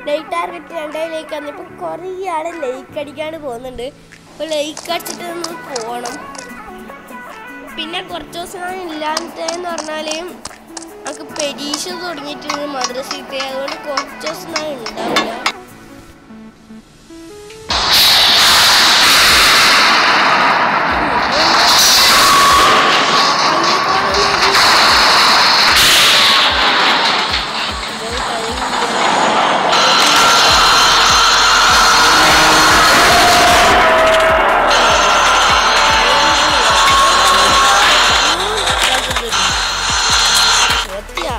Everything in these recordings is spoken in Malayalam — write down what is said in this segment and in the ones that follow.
ലൈക്ക് ടാർഗറ്റ് രണ്ടേ ലൈക്ക് ആണ് ഇപ്പൊ കുറേ ആള് ലൈക്ക് അടിക്കാണ്ട് പോകുന്നുണ്ട് അപ്പൊ ലൈക്ക് അടിച്ചിട്ട് ഒന്ന് പോകണം പിന്നെ കുറച്ച് ദിവസം ഇല്ലാത്തതെന്ന് പറഞ്ഞാല് നമുക്ക് പരീക്ഷ തുടങ്ങിയിട്ടുണ്ട് മദ്രസത്തെ അതുകൊണ്ട് കുറച്ച് ദിവസം ഞാൻ ഉണ്ടാവില്ല സത്യാ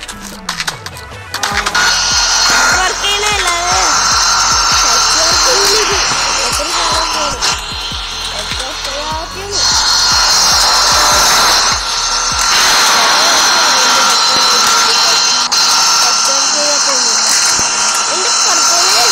വർക്ക് ചെയ്യണല്ലാതെ എത്ര കാലം പോലും എത്ര ആദ്യം എന്റെ പറക്കോളെ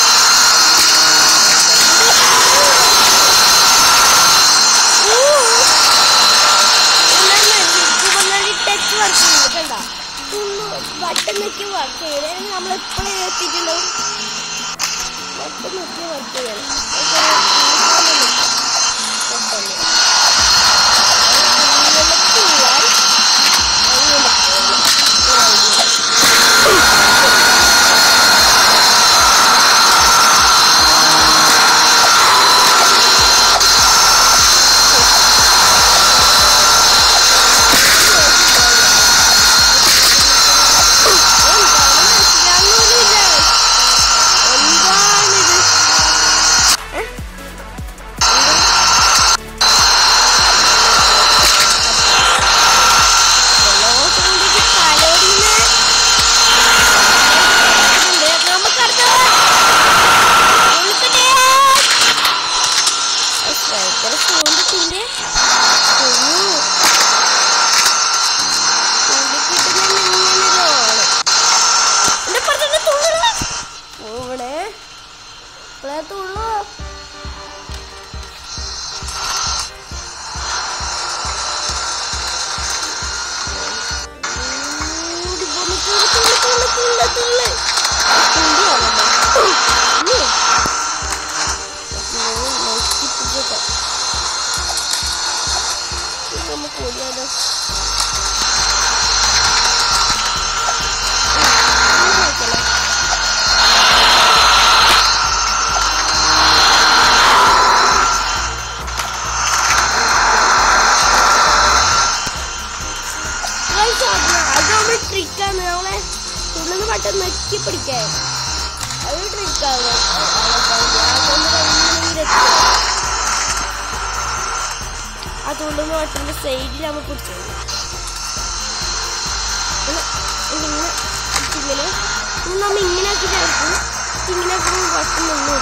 ടച്ച് വർക്ക് ചെയ്യുന്നത് കണ്ട ബട്ടൺ നോക്കി വർക്ക് ചെയ്യണം നമ്മൾ എപ്പോഴും എത്തിയിട്ടുണ്ടാവും ബട്ടൺ നോക്കി വർക്ക് ചെയ്യണം എന്താണിത് ഓവണേ ഇപ്പഴേ തുള്ളൂ ഓടി പോന്ന് തുള്ളു, തുള്ളു, തുള്ളു, തുള്ളു, തുള്ളു. തുള്ളി ആണല്ലോ. തുള്ളി. അയ്യോ, നശിപ്പിച്ചേക്കാം. ഇത് നമുക്ക് ഓടിയാലോ ഉം, ഇത് നോക്കല്ലേ. Guys, അത് അത് നമ്മുടെ ട്രിക്കാണ് നമ്മളെ തുള്ളുന്ന പട്ടം നെക്കി പിടിക്കാൻ അത് ട്രിക്കാണ് ആ തുള്ളുന്ന പട്ടന്റെ സൈഡിൽ നമ്മൾ പിടിച്ചത് ഇങ്ങനെ ഇങ്ങനെ ഇത് നമ്മ ഇങ്ങനെ ആക്കി ചേർക്കും ഇങ്ങനെ ആക്കുമ്പോൾ പട്ടം നിന്നൂല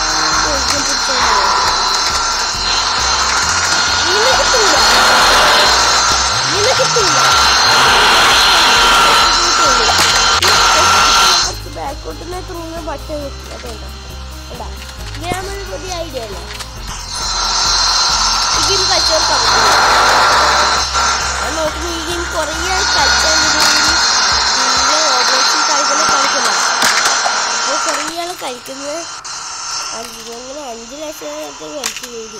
ഇങ്ങനെ കിട്ടൂല ഇങ്ങനെ കിട്ടൂല ബാക്കോട്ടിനെ തൂങ്ങ ബട്ട അതുകൊണ്ടാ കേട്ടാ ഗ്രാമ പുതിയ ഐഡിയ അല്ലേ ഈ ഗെയിം കളിച്ചവർക്ക് ഞാൻ നോക്കുമ്പോൾ ഈ ഗെയിം കുറേ കളിച്ചാൽ പിന്നെ ഓപ്പറേഷൻ കളിക്കുന്ന കളിക്കില്ല അപ്പോൾ കുറേ ആൾ കളിക്കുന്നത് അങ്ങനെ അഞ്ച് ലക്ഷമൊക്കെ കളിച്ചു പോയി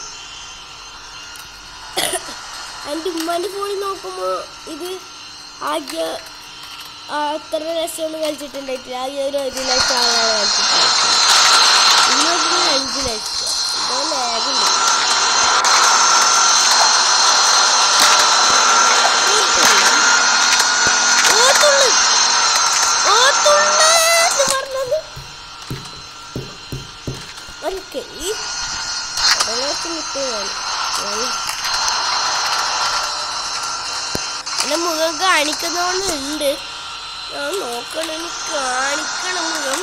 എൻ്റെ ഉമ്മാൻ്റെ ഫോണിൽ നോക്കുമ്പോൾ ഇത് ആകെ ആ, അത്ര ലക്ഷമൊന്നും കളിച്ചിട്ടുണ്ടായിട്ടില്ല ആകെ ഒരു ഒരു ലക്ഷം ആളാണ് കളിച്ചിട്ടുള്ളത് ഇന്ന് നോക്കുമ്പോൾ അഞ്ച് ലക്ഷം ഇതോ ലാഗുണ്ട് ഓ തുള്ളു ഓ തുള്ളു എന്ന് പറഞ്ഞത് ഓക്കെ ഈ ഒരേക്കും കിട്ടിയതാണ് എൻ്റെ മുഖം കാണിക്കുന്നതുകൊണ്ട് ഞാൻ നോക്കണം ഇനി കാണിക്കണം മുഖം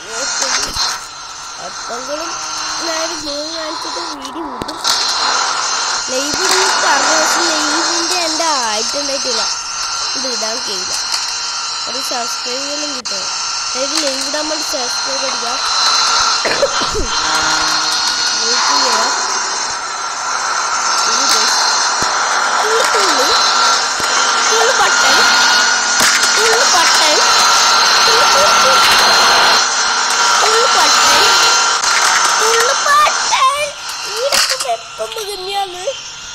എപ്പോഴും ഞാൻ മുഖം കാണിച്ചിട്ട് വീഡിയോ വിടും ലൈവ് ഇടുന്ന പറഞ്ഞു പക്ഷെ ലൈവിൻ്റെ എൻ്റെ ആയിട്ടുണ്ടായിട്ടില്ല ഇത് ഇടാൻ കഴിയില്ല ഒരു സബ്സ്ക്രൈബെല്ലാം കിട്ടും അതായത് ലൈവ് ഇടാൻ വേണ്ടി സബ്സ്ക്രൈബ് അടിക്കാം Like ചെയ്യാം ഇത് guys. തുള്ളി തുള്ളി തുള്ളി ബട്ടൺ തുള്ളി ബട്ടൺ തുള്ളി തുള്ളി തുള്ളി. എപ്പം മുകഞ്ഞാന്ന്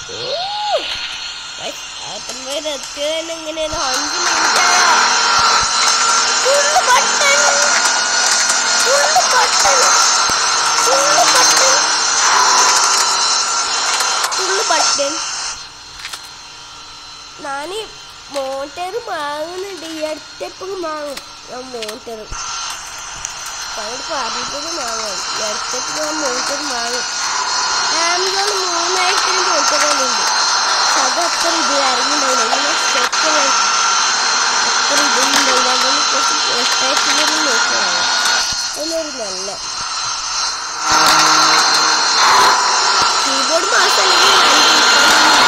അപ്പം വരെ എത്തിയത് തന്നെ എങ്ങനെയാണ് അഞ്ച് minute full button full button full button full button ഞാൻ മോട്ടർ വാങ്ങുന്നുണ്ട് ഈ അടുത്തെപ്പം വാങ്ങും ഞാൻ മോട്ടർ പണ്ട് പറഞ്ഞിട്ടത് വാങ്ങാം ഈ അടുത്തെപ്പം ഞാൻ മോട്ടർ വാങ്ങും ആമസോൺ മൂന്നായിരത്തിന് മോട്ടറുകളുണ്ട് അത് അത്ര ഇത് ഇറങ്ങിണ്ടായില്ല ഇങ്ങനെ സ്റ്റെപ്പ് അത്ര ഇതൊന്നുണ്ടായില്ല അതുകൊണ്ട് കുറച്ച് എട്ടായിരത്തിലൊന്നും നോക്കിയാണ് അതിനൊരു നല്ല കീബോർഡ് മാസം അല്ലെങ്കിൽ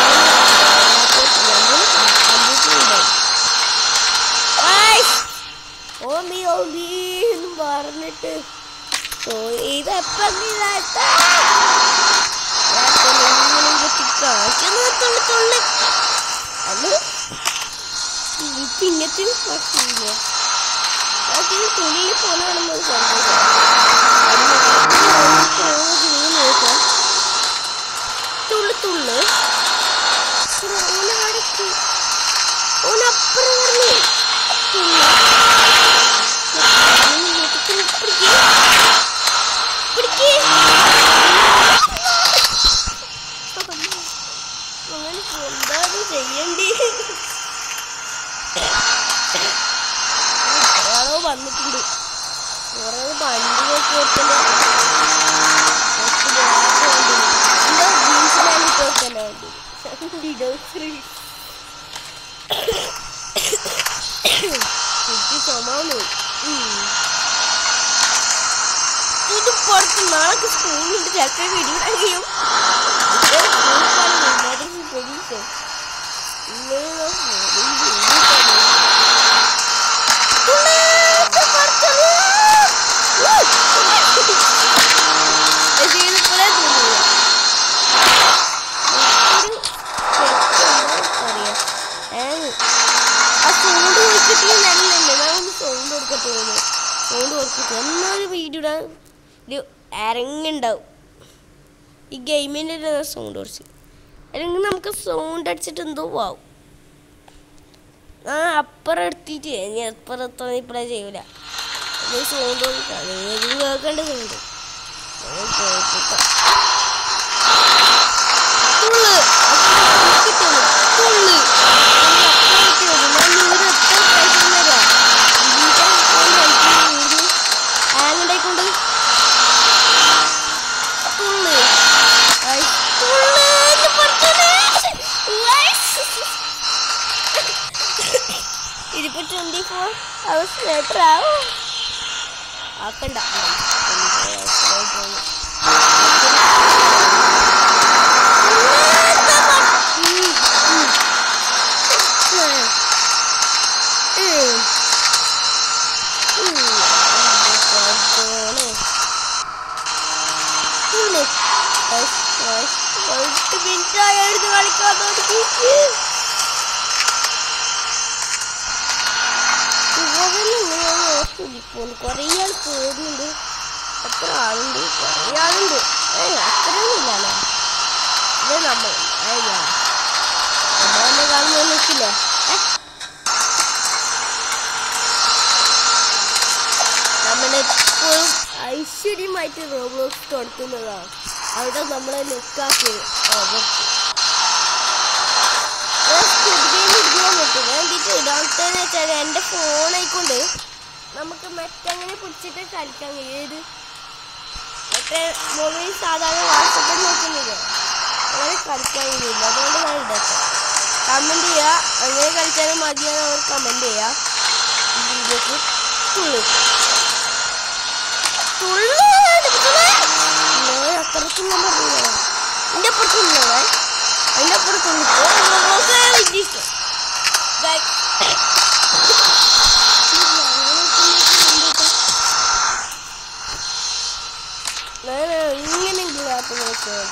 ഓമ്പി ഓമ്പി എന്ന് പറഞ്ഞിട്ട് ഓ ഇതെപ്പം കാശൊന്നും തുള്ളി തുള്ളി അത് ഇങ്ങനത്തെ പറ്റില്ല അത് തുള്ളി പോലെയാണെന്ന് നോക്കാം തുള്ളി തുള്ളി ഓനടക്കി ഓനപ്പുറം പറഞ്ഞു തുള്ളി പിടിക്കേ പിടിക്കേ അങ്ങനെ എന്താണ് ചെയ്യണ്ടേ ഒരാളോ വന്നിട്ടുണ്ട് കുറെ വണ്ടിയൊക്കെ ഓർക്കണ്ടേ എന്താ ജീൻസിലാണ് ഇപ്പോൾ ഓർക്കണ്ടേ വണ്ടി കുട്ടി ചുമന്നു ഇത് പുറത്ത് നാളെ സ്കൂളിലുണ്ട് ചിലപ്പോൾ വീടിടാൻ കഴിയും സൗണ്ട് കൊടുക്കട്ടെ എന്നൊരു വീഡിയോ ഒരു അരങ്ങുണ്ടാവും ഈ ഗെയിമിൻ്റെ സൗണ്ട് കുറച്ച് അല്ലെങ്കിൽ നമുക്ക് സൗണ്ട് അടിച്ചിട്ട് എന്തോ ആവും ആ അപ്പുറം എടുത്തിട്ട് ഞാൻ അപ്പുറത്തോളം ഇപ്പഴേ ചെയ്യൂല സൗണ്ട് കൊടുക്കാം കേൾക്കേണ്ട സൗണ്ട് തുള്ള് കിട്ടുന്നു തുള്ള് ആങ്ങണ്ടായിക്കൊണ്ട് തുള്ള് ഇതിപ്പോ ട്വന്റി ഫോർ അവേഴ്സ് ലേറ്റർ ആവും ആക്കണ്ട മിനിറ്റ് ആയിരുന്നു കളിക്കാൻ തുടങ്ങിയിട്ട് കുറേ ആൾ പേടിയുണ്ട് എത്ര ആളുണ്ട് കുറേ ആളുണ്ട് ഏയ് അത്രയൊന്നുമില്ലല്ലോ ഇത് നമ്മൾ അയ്യാ നമ്മളെന്നെ കാണുമ്പോൾ നിൽക്കില്ലേ നമ്മളെപ്പോഴും ഐശ്വര്യമായിട്ട് റോബ്ലോക്സ് തുടക്കുന്നതാണ് അവിടെ നമ്മളെ ലുക്കാക്കിയത് ഇടാത്തതെന്ന് വെച്ചാൽ എൻ്റെ ഫോണായിക്കൊണ്ട് നമുക്ക് മറ്റങ്ങനെ പിടിച്ചിട്ട് കളിക്കാൻ കഴിയും ഏത് മറ്റേ മൊബൈൽ സാധാരണ വാട്സപ്പിൽ നോക്കുന്നില്ലേ അങ്ങനെ കളിക്കാൻ കഴിയില്ല അതുകൊണ്ട് ഞാൻ ഇടട്ടെ കമൻറ്റ് ചെയ്യുക അങ്ങനെ കളിച്ചാലും മതിയാണ് അവർ കമൻറ്റ് ചെയ്യുക വീഡിയോക്ക് തുള്ളു തുള്ളു ഞാൻ അപ്പുറത്തും ഞാൻ പറഞ്ഞില്ല എൻ്റെ അപ്പുറത്തുള്ളവേ അതിൻ്റെ അപ്പുറത്തുള്ളൂ ഇഷ്ടം ഞാൻ ഇങ്ങനെയെങ്കിലും ആപ്പ് നോക്കാം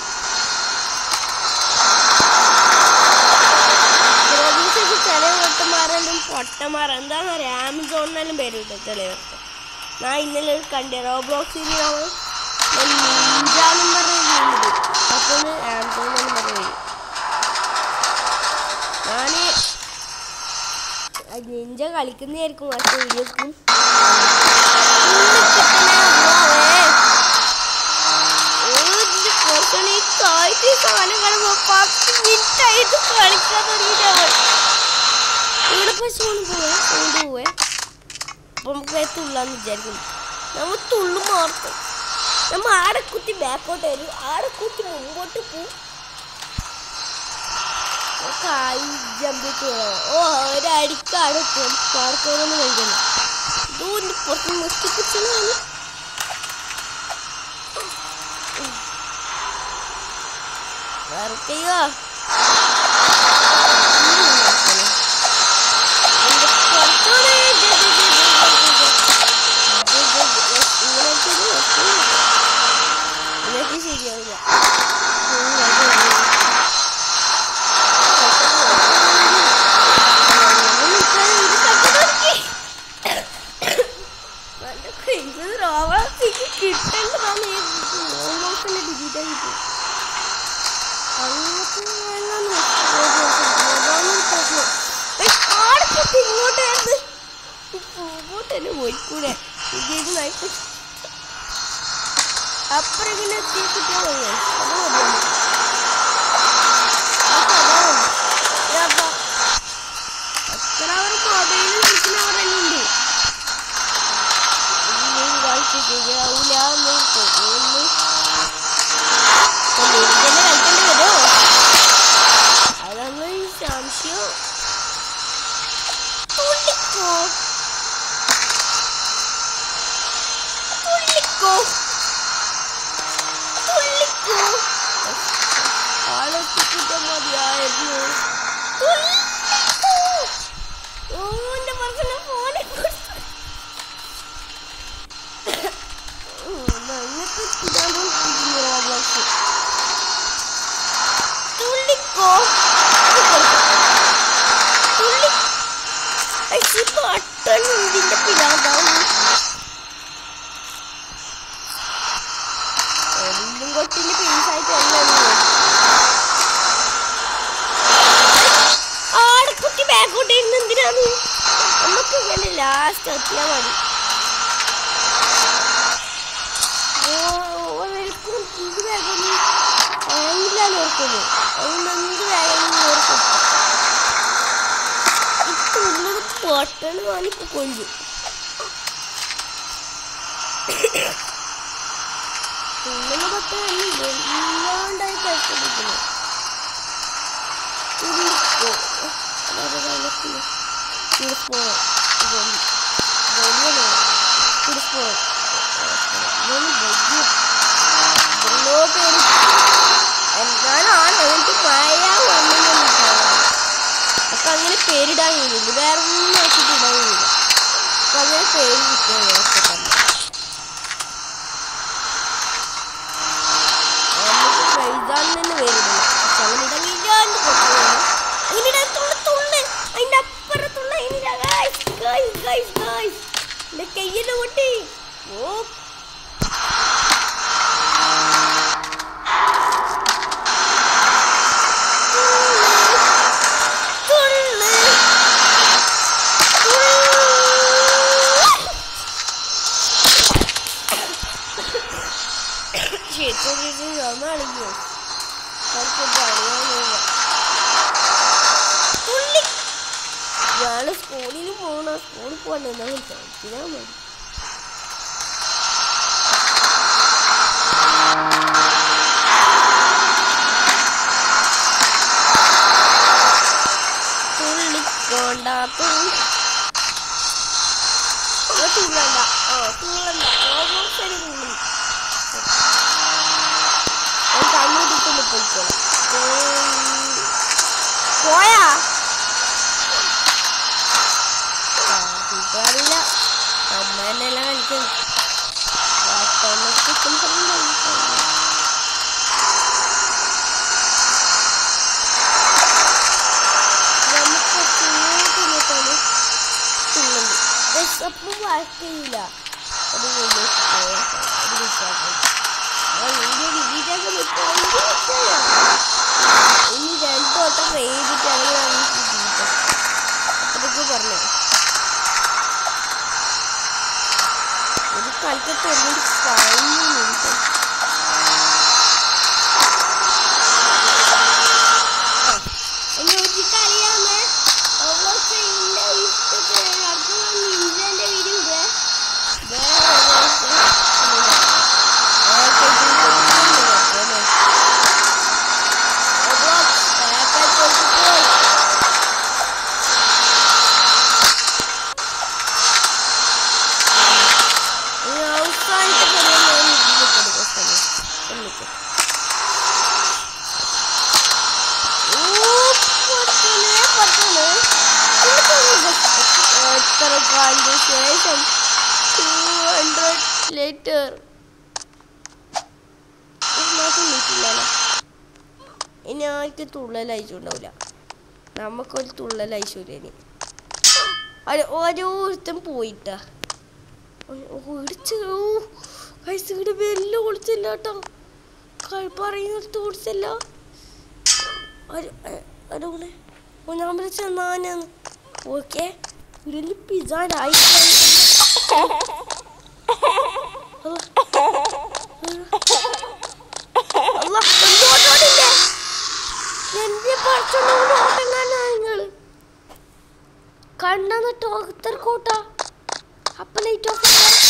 പ്രതീക്ഷയ്ക്ക് ചില വട്ടന്മാരെല്ലാം പൊട്ടന്മാർ എന്താണെന്ന് പറയാം ആമസോണിനെല്ലാം പേര് കിട്ടും ചിലവർക്ക് ഞാൻ ഇന്നലെ കണ്ടു റോബ്ലോക്സിൽ നിഞ്ചാന്നും പറഞ്ഞ ഗെയിമിൽ അപ്പോൾ കളിക്കുന്നതായിരിക്കും അടുത്ത വീഡിയോക്കും മിനിറ്റായിട്ട് കളിക്കാൻ തുടങ്ങിയിട്ടാണ് ഇവിടെ പോയി സോണ് പോവേ സോണ്ട് പോവേ അപ്പൊ നമുക്ക് വേഗം തുള്ളാന്ന് വിചാരിക്കുന്നു നമ്മൾ തുള്ളു മാർക്കും നമ്മ ആടെ കുത്തി ബാക്കോട്ട് വരും ആടെ കുത്തി മുമ്പോട്ട് പോവും കായി ജമ്പിട്ട് ഓ ഒരടിക്കാട് പാർക്കോറൊന്നും കഴിക്കുന്നു ഇതോന്ന് പുറത്ത് മുസ്റ്റിപ്പിച്ചാണ് വേർക്കയ്യോ ഇതൊക്കെ ശരിയാവില്ല കിട്ടേണ്ടതാണ് ഡിലീറ്റ് ആയി കിട്ടും ഇങ്ങോട്ട് പോയിക്കൂടെ അപ്പുറം ഇങ്ങനെ എത്തി കിട്ടിയാൽ മതി അത് മതിയാണ് എത്ര അവർ മൊബൈലിൽ കളിക്കുന്നവർ തന്നെ ഉണ്ട് കളിച്ച് ശരിയാവൂല എന്ന് തോന്നുന്നു തന്നെ കളിക്കേണ്ടി വരുമോ അതാണ് ഈ സംശയം തുള്ളിക്കോ തുള്ളിക്കോ തുള്ളിക്കോ ആളെത്തിക്കിട്ട മതിയായിരുന്നു തുള്ളിക്കോ ഓ എന്റെ മനസ്സിലെ ഫോനെ നിങ്ങൾക്ക് ഇതാണ് റോബ്ലോക്സ് തുള്ളിക്കോ തുള്ളി ഈ ബട്ടൺ ഇതിന്റെ പിതാതാവും എല്ലും കൊട്ടിന്റെ പീസായിട്ട് ആടെ കുട്ടി ബാക്കോട്ട് ഇരുന്ന് എന്തിനാണ് നമുക്ക് ഇങ്ങനെ ലാസ്റ്റ് എത്തിയാൽ മതി ഓ ഓർക്കും ഇത് വേഗം ആയില്ലാന്ന് ഓർക്കുന്നു അതുകൊണ്ട് എന്ത് വേഗം ഓർക്കും ഇട്ടുള്ളത് പൊട്ടണ് വാണിപ്പോ കൊഞ്ചു തുള്ളുന്ന പൊട്ടൻ ഇല്ലാണ്ടായി കഴിച്ചിരിക്കുന്നു എന്നാലാണ് എനിക്ക് മഴ വന്നു അപ്പൊ അങ്ങനെ പേരിടാൻ കഴിയില്ല വേറെ ഒന്നും നോക്കിയിട്ട് ഇടാൻ കഴിയില്ല അപ്പൊ അങ്ങനെ പേര് കിട്ടിയത് നേരത്തെ തന്നെ നമുക്ക് ഫൈസാൻ തന്നെ പേരിടണം പക്ഷെ അങ്ങനെ ഇടാൻ കഴിയാണ്ട് പൊട്ടുകയാണ് അങ്ങനെ ഇടാൻ തുള്ളു തുള്ളു അതിന്റെ അപ്പുറത്തുള്ള അതിന്റെ ഗൈസ് ഗൈസ് ഗൈസ് ഗൈസ് എന്റെ കയ്യില് പൊട്ടി ഓ തുള്ളു ശരിക്കും ചുമളിഞ്ഞു കുറച്ച് പണിയാനില്ല തുള്ളി ഞാന് സ്കൂളിൽ പോകണം സ്കൂളിൽ പോകണ്ട എന്നാ ചോദിച്ചാൽ മതി തുള്ളിക്കോണ്ട തുള്ളി ഓ, തുള്ളണ്ട ഓ തുള്ളണ്ട ഓൾമോസ്റ്റ് ഒരു തുള്ളി ഞാൻ കണ്ണൂരിട്ട് പോയിക്കോളാം പോയാ അറിയില്ല അമ്മ എന്നെല്ലാം കളിക്കും ചിക്കൻ നമുക്ക് ചൂട്ടിനിട്ടാണ് തുള്ളുണ്ട് വിശപ്പ് വഴക്കില്ല അത് വീഡിയോ ഡിലീറ്റാക്കി ഇനി രണ്ടു വട്ടം ചെയ്തിട്ടാണ് ഞാൻ ഡിലീറ്റ് അത്രയ്ക്ക് പറഞ്ഞു മലക്കത്ത് ഒന്നും പറയുന്നുണ്ട് എന്നെ ഒരിക്കൽ അറിയാമേ അവളൊക്കെ ഇന്റെ ഇഷ്ടത്തിന് അടുത്ത നിന്റെ വീഡിയോ ഇടേ അവസാനത്തെ കളിയാണ് ഞാൻ ഇതിൽ കൊടുക്കുന്നത് ഒന്നിച്ച് എത്ര കാലിന് ശേഷം ടു ഹൺഡ്രഡ് ലിറ്റർ മാസം നീട്ടില്ലല്ലോ ഇനി ആർക്ക് തുള്ളൽ അയച്ചുണ്ടാവില്ല നമുക്കൊരു തുള്ളൽ അയച്ചില്ല ഇനി അത് ഓരോരുത്തരും പോയിട്ടാ ഓടിച്ചു കൈസിയുടെ വെല്ല ഓടിച്ചില്ല കേട്ടോ പറയുന്നിടത്ത് ഓടിച്ചില്ല അതുകൊണ്ട് ഞാൻ വിളിച്ച നാനാന്ന് ഓക്കെ ഇതിൽ പിസാനായി എന്റെ പഠിച്ചോണ്ട് ഓട്ടങ്ങാനാ നിങ്ങള് കണ്ടെന്ന് ടോക്കത്തർ കോട്ട അപ്പൊ ലൈറ്റ് ഓഫ്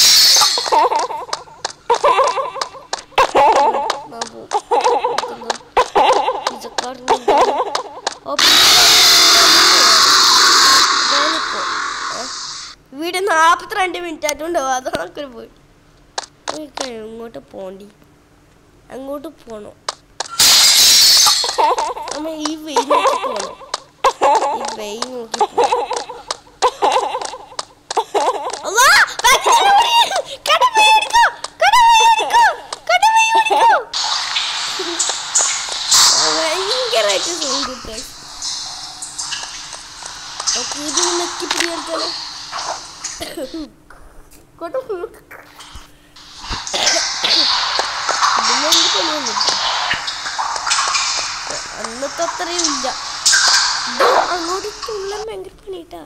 വീട് നാപ്പത്തിരണ്ട് മിനിറ്റ് ആയിട്ടുണ്ടാവും അതൊക്കെ പോയി എനിക്ക് എങ്ങോട്ട് പോണ്ടി അങ്ങോട്ട് പോണോ അമ്മ ഈ വെയിൽ നോക്കി പോണോ ഈ വെയിൽ നോക്കി പോണോ അല്ലാ, ബാക്കിൽ നിന്ന് പിടി. കടമ എടുക്കൂ, കടമ എടുക്കൂ, കടമ എടുക്കൂ. ഭയങ്കരായിട്ട് sound കിട്ടും. നമുക്ക് ഇത് നെക്കി പിടിയെടുത്താലോ കൊട ഇതിനെന്ത് പണിയൊന്നും അന്നത്തെ അത്രയും ഇല്ല ഇത് അങ്ങോട്ട് തുള്ളൻ ഭയങ്കര പണിയിട്ടാ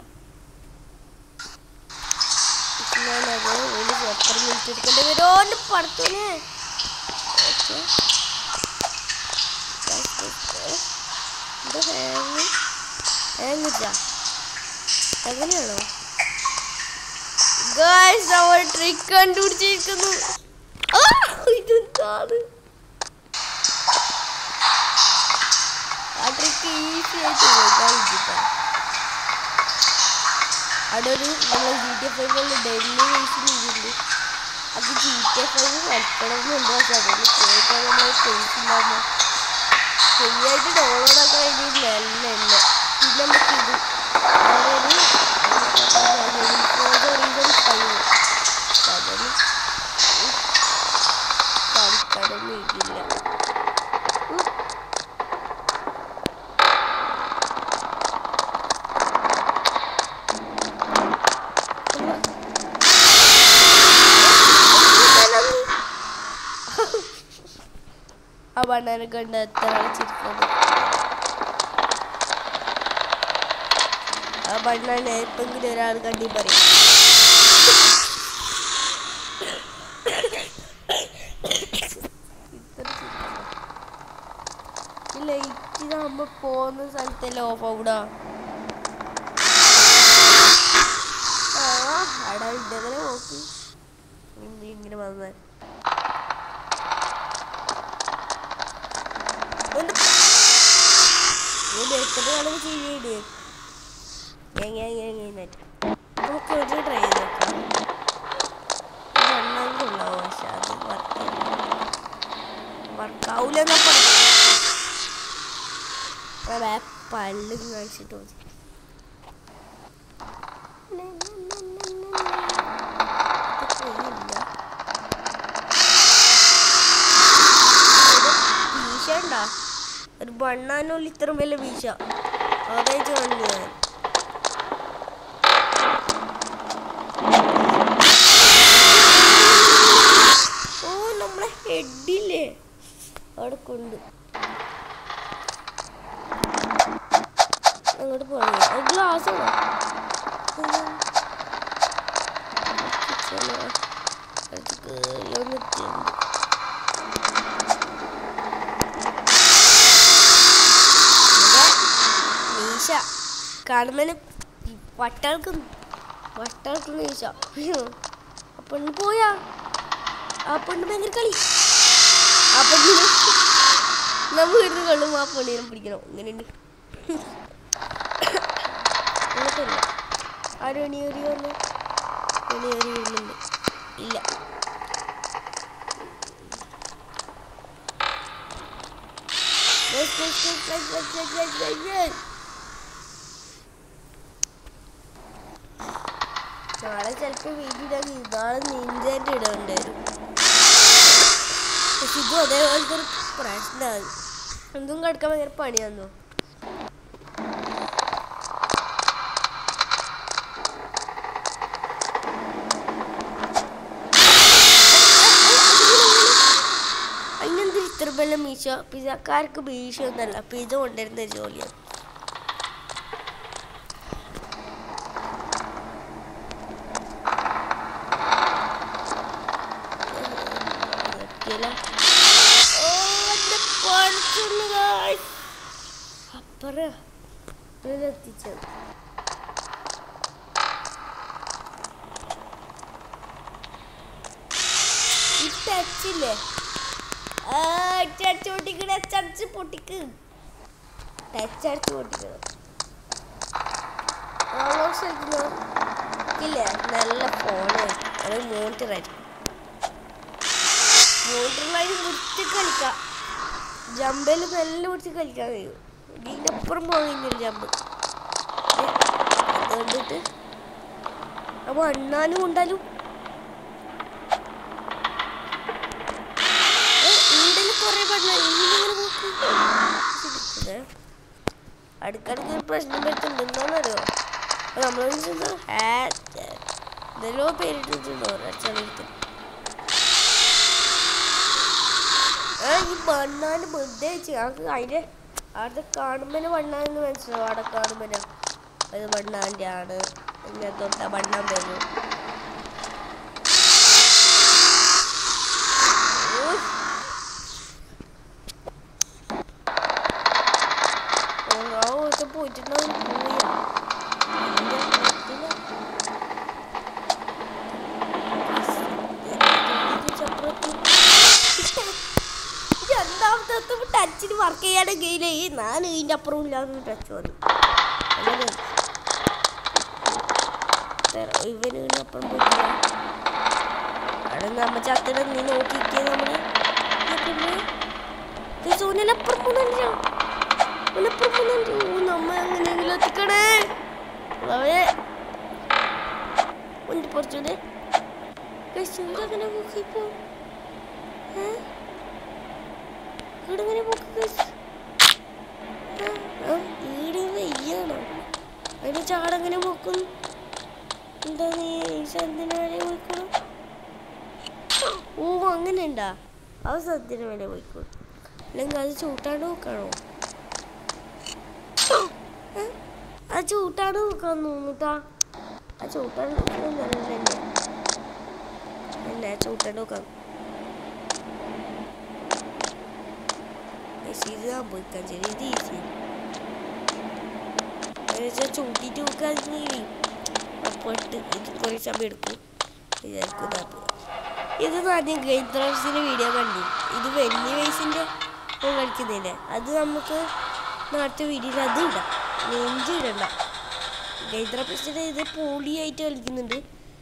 ഞാനത് ഒരു എത്ര മിനിറ്റ് എടുക്കേണ്ടി വരുമോ എൻ്റെ പടത്തോനെ ഓക്കെ എന്താ ഹാങ് ഹാങ് ഇല്ല എങ്ങനെയാണോ ഗായ്സ് അവർ ട്രിക്ക് കണ്ടുപിടിച്ചിരിക്കുന്നു ആ, ഇതെന്താണ് ആ ട്രിക്ക് ഈസി ആയിട്ട് പോയിട്ടാ വിട്ടിട്ടാ അവിടെ ഒരു നമ്മൾ G T F I daily waste ചെയ്തിട്ടുണ്ട് അത് ജി ടി എഫ് ഐ കളിക്കണം എന്നുണ്ട് പക്ഷെ അതൊന്ന് കേൾക്കാൻ നമ്മൾ പേസ് ഉണ്ടാകുമ്പോൾ ശരിയായിട്ട് ഡൗൺലോഡ് ആക്കാൻ വേണ്ടി നല്ല എണ്ണ പിന്നെ നമുക്ക് ഇത് അതൊരു റീസൺ കഴിയും അതൊന്നും കളിക്കാനൊന്നും ഇല്ല ആ ബണ്ണാനെ കണ്ട് എത്ര ആൾ ചിരിക്കുന്നു ആ ബണ്ണാനെ എപ്പെങ്കിലും ഒരാൾ കണ്ടി പറയും ഇത്ര ചിരിക്കുന്നു. ഈ ലൈറ്റ് ഇതാകുമ്പോ പോകുന്ന സ്ഥലത്തല്ലേ ഓഫ് ആവൂടാ ആ അടാ ഇങ്ങനെ നോക്ക് നീ ഇങ്ങനെ വന്നാൽ എത്ര വേണമെങ്കിൽ ചെയ്യേണ്ടി നമുക്ക് ഒരു ട്രൈ ചെയ്ത് നോക്കാം ഉണ്ടാവും പക്ഷെ അത് വർക്ക് വർക്കാവൂലെന്നാ പറയാ പല്ലും കഴിച്ചിട്ട് മതി ഇത് പോയില്ല വീശ ഉണ്ടാ ഒരു ബണ്ണാനുള്ള ഇത്ര വലിയ വീശ അതായിട്ട് കണ്ടു ഞാൻ ഓ നമ്മളെ ഹെഡില്ലേ അവിടെ കൊണ്ട് അങ്ങോട്ട് പോകണേ ഗ്ലാസ് കേറിയൊന്ന് തിന്നു മീശ കാണുമ്പോ വട്ടകൾക്ക് വട്ടകൾക്ക് മീശ ആ പെണ്ണ് പോയാ ആ പെണ്ണ് ഭയങ്കര കളി ആ പെണ്ണിന് നമ്മൾ ഇരുന്ന് കൊള്ളും ആ പെണ്ണിനെ പിടിക്കണം ഇങ്ങനെയുണ്ട് എന്നിട്ടില്ല ആരും എണിയേറി വന്നു എണിയേറി വരുന്നുണ്ട് ഇല്ല Yes, yes, yes, yes, yes, yes, yes, yes, yes. നാളെ ചിലപ്പോ വീഡിയോ ഇടാൻ നാളെ നീന്തേൻ്റെ ഇടേണ്ടി വരും പക്ഷെ ഇതും അതേപോലത്തെ ഒരു പ്രശ്നമാണ് എന്തും കിടക്കാൻ ഭയങ്കര പണിയാന്നോ അതിനെന്ത് ഇത്ര ബലം മീശ പിസക്കാർക്ക് മീശ ഒന്നല്ല പിസ കൊണ്ടുവരുന്ന ജോലിയാണ് പറ്റിയല്ല. ഓ, എന്റെ പഠിച്ചോണ്ട് guys. അപ്പറ എത്തിച്ചത് ഈ ടച്ചില്ലേ ടച്ച് പൊട്ടിക്ക് ടച്ച് അടിച്ച് പൊട്ടിക്ക് ടച്ച് അടിച്ച് പൊട്ടിക്കണം ഇല്ലേ നല്ല ഫോണ് അത് മോണിറ്ററായിരിക്കും മോട്ടറിലായി മുറ്റി കളിക്കാം ജമ്പിൽ നല്ല മുറ്റി കളിക്കാൻ കഴിയും ഇതിൻ്റെ അപ്പുറം പോകുന്നില്ല ജമ്പ് അതുകൊണ്ടിട്ട് അപ്പൊ അണ്ണാനും ഉണ്ടാലും ഈടിൽ കുറെ പണ്ണ ഈടിങ്ങനെ നോക്കി ചിരിക്കുന്നെ. അടുക്കടുക്ക് ഒരു പ്രശ്നം പറ്റുന്നുണ്ട് എന്താണെന്നറിയോ നമ്മൾ എന്തെല്ലോ പേരിട്ടിട്ടുണ്ടോ ചിലർക്ക് ആ ഈ മണ്ണാൻ്റെ ബർത്ത്ഡേ വെച്ച് ഞങ്ങൾക്ക് അതിൻ്റെ അവിടെ കാണുമ്പോൾ മണ്ണാന്ന് മനസ്സിലാവും അവിടെ കാണുമ്പോൾ അത് മണ്ണാൻ്റെ ആണ് ഇങ്ങനെ തൊട്ട മണ്ണാൻ വരും പോയിട്ടുണ്ടാവും പോയാ രണ്ടാമത്തെ ടച്ചിന് വർക്ക് ചെയ്യാണെങ്കിൽ ഞാൻ ഇതിൻ്റെ അപ്പുറം ഇല്ലാതെ ടച്ച് വന്നു അങ്ങനെ തര- ഇവന് ഇതിൻ്റെ അപ്പുറം പോയിട്ടില്ല അവിടെ നമ്മ ചത്തട നീ നോക്കിക്കേ നമ്മള് സോനലപ്പുറം പോകുന്നുണ്ടോ ഓനപ്പുറം പോകുന്നുണ്ട് ഓ നമ്മ എങ്ങനെയെങ്കിലും എത്തിക്കണേ അവയെ ഒന്ന് കുറച്ചുകൂടെ അങ്ങനെ നോക്കിപ്പോ ഏഹ് ഇവിടെങ്ങനെ വീട് വെയ്യാണോ അതിന് ചാടെങ്ങനെ പോക്കും എന്താ നീ സന്ധ്യന് വരെ പോയിക്കോളും ഓ അങ്ങനെ ഉണ്ടാ അത് സന്ധ്യന് വരെ പോയിക്കോളും അല്ലെങ്കിൽ അത് ചൂട്ടാണ്ട് നോക്കണോ ഏ? അത് ചൂട്ടാണ്ട് നോക്കാൻ തോന്നൂട്ടാ ആ ചൂട്ടാണ്ട് നോക്കാൻ തന്നെ അല്ല ചൂട്ടാണ്ട് നോക്കാം ഇത് സംഭവിക്കാൻ ശരി ഇത് ഈസി എന്നുവെച്ചാൽ ചൂണ്ടിട്ട് നോക്കാതിരി അപ്പോട്ട് ഇത് കുറേ സമയം എടുക്കും വിചാരിക്കും ഇതാക്കുക ഇത് ആദ്യം ഗെയിം ത്രോസിൻ്റെ വീഡിയോ കണ്ടി ഇത് വലിയ വയസ്സിൻ്റെ കളിക്കുന്നില്ലേ അത് നമുക്ക് നാട്ടിൽ വീഡിയോയിൽ അത് ഇടാം നെഞ്ച് ഇടണ്ട ഗെയിം ത്രോസിൻ്റെ ഇത് പോളിയായിട്ട് കളിക്കുന്നുണ്ട്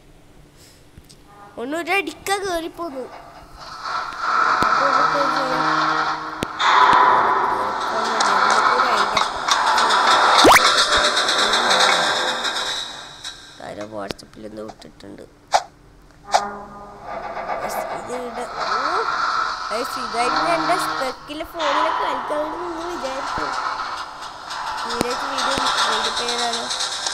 ഒന്നൊരടിക്ക കയറിപ്പോന്നു അപ്പോൾ നമുക്ക് എന്ത് ചെയ്യാം കാര്യം വാട്സപ്പിൽ എന്തോ ഇട്ടിട്ടുണ്ട് Yes, ഇത് ഇട ഓ, guys, ഇതായിരുന്നു എൻ്റെ സ്പെക്കിലെ ഫോണിലൊക്കെ കളിക്കാൻ നിന്ന് വിചാരിച്ചു നീരേക്ക് വീഡിയോ വീഡിയോ പേരാണോ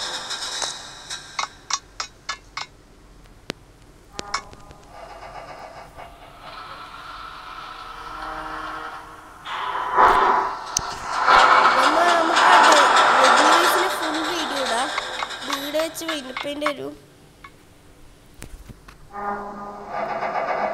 നമ്മൾ നമുക്ക് റെഗുലേഴ്സിലെ ഫുൾ വീഡിയോ ഇടാം വീട് വെച്ച് വൈകിട്ടതിൻ്റെ ഒരു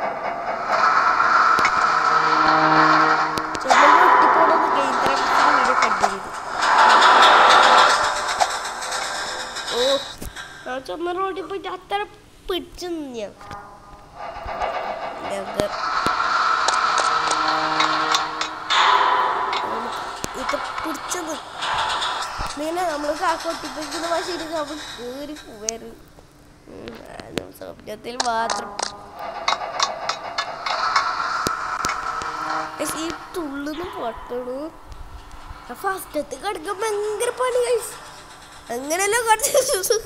ചുമ റോഡിൽ പോയിട്ട് അത്ര പിടിച്ചു ഞാൻ ഞങ്ങൾക്ക് ഇത് പിടിച്ചത് ഇങ്ങനെ നമ്മൾ കാക്കൊട്ടിപ്പിക്കുന്ന പക്ഷേ ഇത് നമ്മൾ കയറി പോവായിരുന്നു ഉം, അത് സ്വപ്നത്തിൽ മാത്രം പക്ഷേ ഈ തുള്ളുന്ന് പൊട്ടണു ഫസ്റ്റത്ത് കിടക്കാൻ ഭയങ്കര പണി കഴിച്ചു അങ്ങനെയല്ലോ കുറച്ച്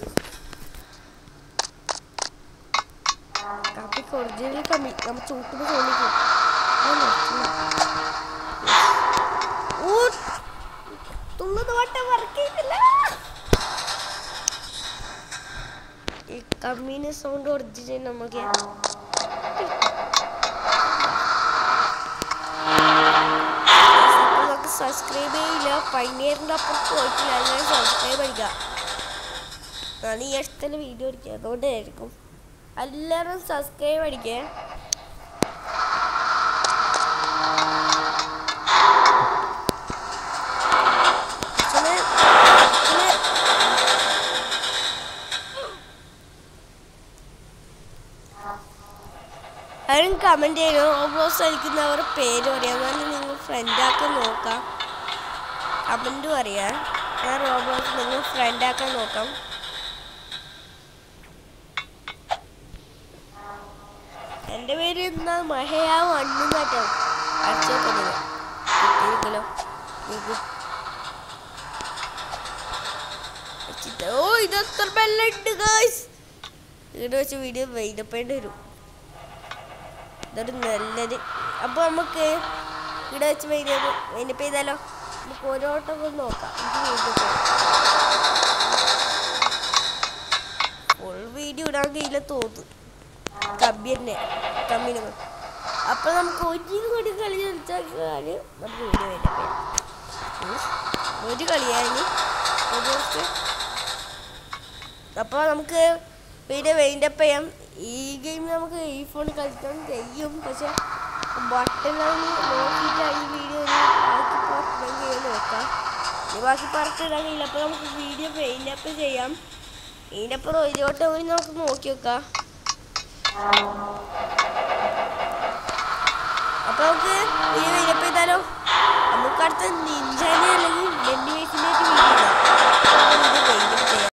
കാപ്പിക്ക് ഒറിജിനൽ കമ്മി നമ്മൾ ചൂട്ടുമ്പോൾ തോന്നിക്കും ഓ തുള്ളുന്ന വട്ടം വർക്കില്ല ഈ കമ്മീന് സൗണ്ട് ഒറിജിനൽ നമുക്ക് നമുക്ക് സബ്സ്ക്രൈബ് ചെയ്യില്ല പൈനീറിൻ്റെ അപ്പുറത്ത് പോയിട്ടില്ല അല്ലെങ്കിൽ സബ്സ്ക്രൈബ് അടിക്കുക ഞാൻ ഈ ഇഷ്ടത്തിൽ വീഡിയോ അടിക്കുക അതുകൊണ്ടായിരിക്കും എല്ലാവരും സബ്സ്ക്രൈബ് അടിക്കേ അച്ഛന് അച്ഛന് ആരും കമൻറ്റ് ചെയ്യണം റോബോസ് കളിക്കുന്നവരുടെ പേര് പറയാം കാരണം നിങ്ങൾ ഫ്രണ്ടാക്കാൻ നോക്കാം കമൻറ്റ് പറയാം ഞാൻ റോബോസ് നിങ്ങൾ ഫ്രണ്ടാക്കാൻ നോക്കാം എൻ്റെ പേര് എന്താ മഹയാ വണ്ണു കേട്ടോ അടിച്ചു നോക്കുന്നത് കിട്ടിയിരിക്കലോ ഓ ഇതെത്ര ബെല്ലുണ്ട് ഗായ്സ് ഇവിടെ വെച്ച് വീഡിയോ വൈകിട്ടപ്പേണ്ടി വരും ഇതൊരു നല്ലത് അപ്പോൾ നമുക്ക് ഇവിടെ വെച്ച് വൈകിട്ട് വൈകിട്ട് ചെയ്താലോ നമുക്ക് ഓരോട്ടം ഒന്ന് നോക്കാം ഫുൾ വീഡിയോ ഇടാൻ കഴിയില്ല തോന്നുന്നു കമ്പി തന്നെ കമ്മിന് അപ്പോൾ നമുക്ക് ഒരു കൂടി കളി കളിച്ചാൽ നമുക്ക് വീഡിയോ വൈകിട്ട് ഒരു കളിയായി അപ്പോൾ നമുക്ക് വീഡിയോ വൈൻഡപ്പ് ചെയ്യാം ഈ ഗെയിം നമുക്ക് ഈ ഫോണിൽ കളിക്കാൻ കഴിയും പക്ഷെ ബട്ടണാണ് നോക്കിയിട്ട് ഈ വീഡിയോ ബാക്കി പുറത്തിടാൻ നോക്കാം ഇനി ബാക്കി പുറത്തിടാൻ കഴിയില്ല അപ്പോൾ നമുക്ക് വീഡിയോ വൈൻഡപ്പ് ചെയ്യാം ഇതിനപ്പുറം ഒരോട്ട് പോയി നമുക്ക് നോക്കി വെക്കാം അപ്പോൾ നമുക്ക് വീഡിയോ വൈൻഡപ്പ് ചെയ്താലോ നമുക്ക് അടുത്ത നീ